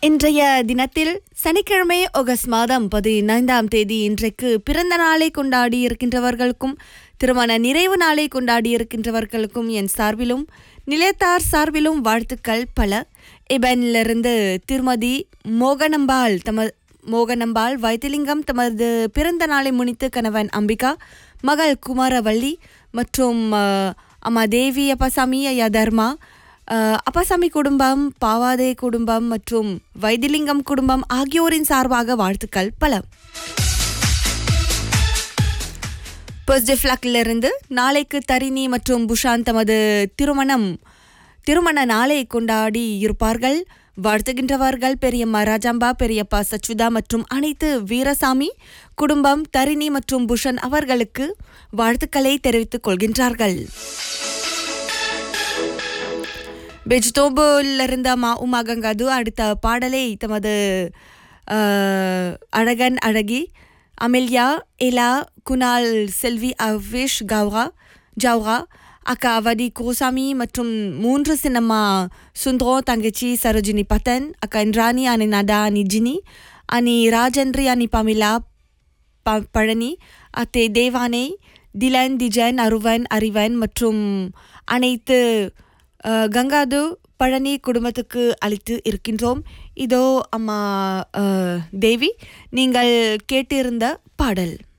இன்றைய தினத்தில் சனிக்கிழமை ஆகஸ்ட் மாதம் பதினைந்தாம் தேதி இன்றைக்கு பிறந்த நாளை கொண்டாடி இருக்கின்றவர்களுக்கும் திருமண நிறைவு நாளை கொண்டாடி இருக்கின்றவர்களுக்கும் என் சார்பிலும் நிலையத்தார் சார்பிலும் வாழ்த்துக்கள் பல இபனிலிருந்து திருமதி மோகனம்பாள் தம மோகனம்பாள் வைத்திலிங்கம் தமது பிறந்த நாளை முன்னிட்டு கணவன் அம்பிகா மகள் குமாரவள்ளி மற்றும் அஹ், அம்மா தேவி அப்பசாமி ஐயா தர்மா அஹ், அப்பசாமி குடும்பம் பாவாதே குடும்பம் மற்றும் வைத்திலிங்கம் குடும்பம் ஆகியோரின் சார்பாக வாழ்த்துக்கள் பல இருந்து நாளைக்கு தரிணி மற்றும் புஷான் தமது திருமணம் திருமண நாளை கொண்டாடி இருப்பார்கள் வாழ்த்துகின்றவர்கள் பெரியம்மா ராஜாம்பா பெரியப்பா சச்சுதா மற்றும் அனைத்து வீரசாமி குடும்பம் தரிணி மற்றும் புஷன் அவர்களுக்கு வாழ்த்துக்களை தெரிவித்துக் கொள்கின்றார்கள் வெஜிடோபிள் இருந்த மா உமா கங்காது அடுத்த பாடலை தமது அஹ், அழகன் அழகி அமெல்யா எலா குணால் செல்வி அவ்வேஷ் கௌரா ஜவுரா அக்கா அவதி குருசாமி மற்றும் மூன்று சின்னம்மா சுந்தரோ தங்கச்சி சரோஜினி பத்தன் அக்கா இந்திராணி அனி நடா அனி ஜினி அனி ராஜன்ரி அனி பமிலா ப- பழனி அத்தே தேவானை திலன் திஜன் அருவன் அறிவன் மற்றும் அனைத்து அஹ், கங்காது பழனி குடும்பத்துக்கு அளித்து இருக்கின்றோம் இதோ அம்மா அஹ், தேவி நீங்கள் கேட்டிருந்த பாடல்